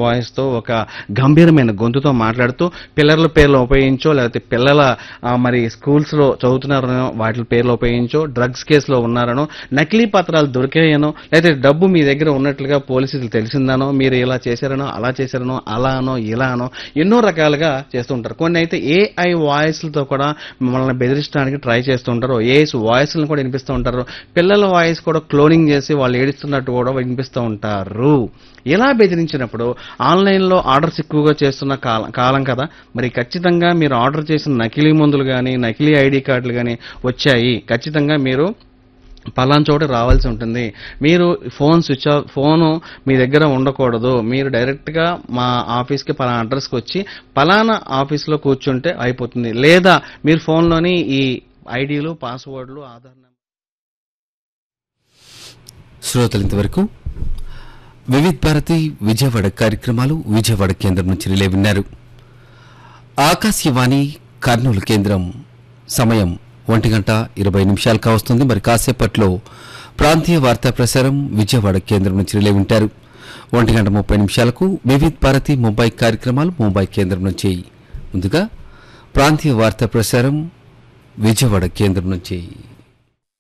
వాయిస్తో ఒక గంభీరమైన గొంతుతో మాట్లాడుతూ పిల్లల పేర్లు ఉపయోగించో లేకపోతే పిల్లల ఆ, మరి స్కూల్స్లో చదువుతున్నారనో వాటి పేర్లు ఉపయోగించో డ్రగ్స్ కేసులో ఉన్నారనో నకిలీ పత్రాలు దొరికాయనో లేకపోతే డబ్బు మీ దగ్గర ఉన్నట్లుగా పోలీసులు తెలిసిందనో మీరు ఇలా చేశారనో అలా చేశారనో అలానో ఇలానో ఎన్నో రకాలుగా చేస్తుంటారు కొన్ని అయితే ఏఐ వాయిస్లతో కూడా మిమ్మల్ని బెదిరించడానికి ట్రై చేస్తుంటారు ఏఐస్ వాయిస్లను కూడా వినిపిస్తూ ఉంటారు పిల్లల వాయిస్ కూడా క్లోనింగ్ చేసి వాళ్ళు ఏడుస్తున్నట్టు కూడా వినిపిస్తూ ఉంటారు ఇలా బెదిరించినప్పుడు ఆన్లైన్లో ఆర్డర్స్ ఎక్కువగా చేస్తున్న కాలం కాలం కదా మరి ఖచ్చితంగా మీరు ఆర్డర్ చేసిన నకిలీ మందులు కానీ నకిలీ ఐడి కార్డులు కానీ వచ్చాయి ఖచ్చితంగా మీరు పలానా చోట రావాల్సి ఉంటుంది మీరు ఫోన్ స్విచ్ ఆఫ్ ఫోను మీ దగ్గర ఉండకూడదు మీరు డైరెక్ట్గా మా ఆఫీస్కి పలానా అడ్రస్కి వచ్చి పలానా ఆఫీస్లో కూర్చుంటే అయిపోతుంది లేదా మీరు ఫోన్లోని ఈ ఐడీలు పాస్వర్డ్లు ఆధార్ నెంబర్ శ్రోతలు ఇంతవరకు వివిధ్ భారతి విజయవాడ కార్యక్రమాలు విజయవాడ కేంద్రం నుంచి రిలే విన్నారు ఆకాశవాణి కర్నూలు కేంద్రం సమయం ఒంటి గంట ఇరవై నిమిషాలు కావస్తుంది మరి కాసేపట్లో ప్రాంతీయ వార్తా ప్రసారం విజయవాడ కేంద్రం నుంచి రిలే వింటారు ఒంటి గంట ముప్పై నిమిషాలకు వివిధ్ భారతి ముంబై కార్యక్రమాలు ముంబై కేంద్రం నుంచి ముందుగా ప్రాంతీయ వార్తా ప్రసారం విజయవాడ కేంద్రం నుంచి